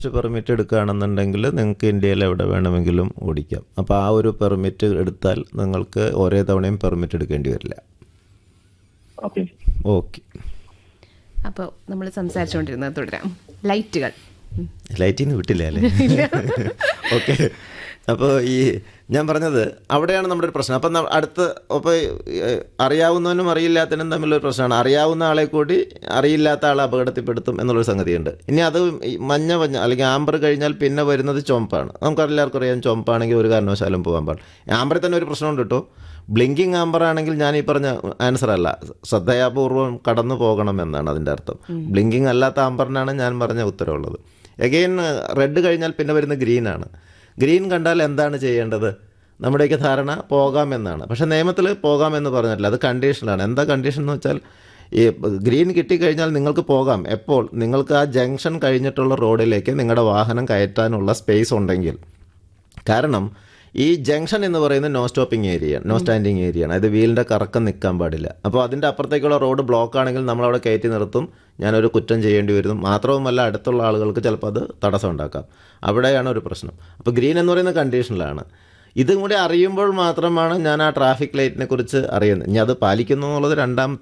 Permit എടുക്കുകയാണെന്നുണ്ടെങ്കിൽ നിങ്ങൾക്ക് ഇന്ത്യയിൽ എവിടെ വേണമെങ്കിലും ഓടിക്കാം അപ്പോൾ ആ ഒരു പെർമിറ്റ് എടുത്താൽ നിങ്ങൾക്ക് ഓരോ തവണയും പെർമിറ്റ് എടുക്കേണ്ടി വരില്ല ഓക്കെ ഓക്കെ അപ്പോൾ നമ്മൾ സംസാരിച്ചുകൊണ്ടിരുന്നത് തുടരാം ലൈറ്റുകൾ ഉം. ലൈറ്റിന് വിട്ടില്ല അല്ലേ ഓക്കെ അപ്പോൾ ഈ ഞാൻ പറഞ്ഞത് അവിടെയാണ് നമ്മുടെ ഒരു പ്രശ്നം അപ്പം ന- അടുത്ത് അപ്പോൾ അറിയാവുന്നവനും അറിയില്ലാത്തവനും തമ്മിലൊരു പ്രശ്നമാണ് അറിയാവുന്ന ആളെ കൂടി അറിയില്ലാത്ത ആളെ അപകടത്തിൽപ്പെടുത്തും എന്നുള്ളൊരു സംഗതിയുണ്ട് ഇനി അത് ഈ മഞ്ഞ മഞ്ഞ അല്ലെങ്കിൽ ആംബർ കഴിഞ്ഞാൽ പിന്നെ വരുന്നത് ചുമപ്പാണ് നമുക്ക് എല്ലാവർക്കും അറിയാം ചുമപ്പാണെങ്കിൽ ഒരു കാരണവശാലും പോകാൻ പാടില്ല ആംബറിൽ തന്നെ ഒരു പ്രശ്നമുണ്ട് കേട്ടോ ബ്ലിങ്കിങ് ആംബർ ആണെങ്കിൽ ഞാൻ ഈ പറഞ്ഞ ആൻസർ അല്ല ശ്രദ്ധയാപൂർവം കടന്നു പോകണം എന്നാണ് അതിൻ്റെ അർത്ഥം ബ്ലിങ്കിങ് അല്ലാത്ത ആംബറിനാണ് ഞാൻ പറഞ്ഞ ഉത്തരവുള്ളത് എഗെയിൻ റെഡ് കഴിഞ്ഞാൽ പിന്നെ വരുന്ന ഗ്രീൻ ആണ് ഗ്രീൻ കണ്ടാൽ എന്താണ് ചെയ്യേണ്ടത് നമ്മുടെയൊക്കെ ധാരണ പോകാമെന്നാണ് പക്ഷേ നിയമത്തിൽ പോകാമെന്ന് പറഞ്ഞിട്ടില്ല അത് കണ്ടീഷനിലാണ് എന്താ കണ്ടീഷൻ എന്ന് വെച്ചാൽ ഈ ഗ്രീൻ കിട്ടിക്കഴിഞ്ഞാൽ നിങ്ങൾക്ക് പോകാം എപ്പോൾ നിങ്ങൾക്ക് ആ ജംഗ്ഷൻ കഴിഞ്ഞിട്ടുള്ള റോഡിലേക്ക് നിങ്ങളുടെ വാഹനം കയറ്റാനുള്ള സ്പേസ് ഉണ്ടെങ്കിൽ കാരണം ഈ ജംഗ്ഷൻ എന്ന് പറയുന്നത് no stopping area no standing area ആണ് അത് വീലിൻ്റെ കറക്കം നിൽക്കാൻ പാടില്ല അപ്പോൾ അതിൻ്റെ അപ്പുറത്തേക്കുള്ള റോഡ് ബ്ലോക്ക് ആണെങ്കിൽ നമ്മളവിടെ കയറ്റി നിർത്തും ഞാനൊരു കുറ്റം ചെയ്യേണ്ടി വരും മാത്രവുമല്ല അടുത്തുള്ള ആളുകൾക്ക് ചിലപ്പോൾ അത് തടസ്സം ഉണ്ടാക്കാം അവിടെയാണ് ഒരു പ്രശ്നം അപ്പോൾ ഗ്രീൻ എന്ന് പറയുന്ന കണ്ടീഷനിലാണ് ഇതും കൂടി അറിയുമ്പോൾ മാത്രമാണ് ഞാൻ ആ ട്രാഫിക് ലൈറ്റിനെ കുറിച്ച് അറിയുന്നത് ഇനി അത് പാലിക്കുന്നു എന്നുള്ളത് രണ്ടാം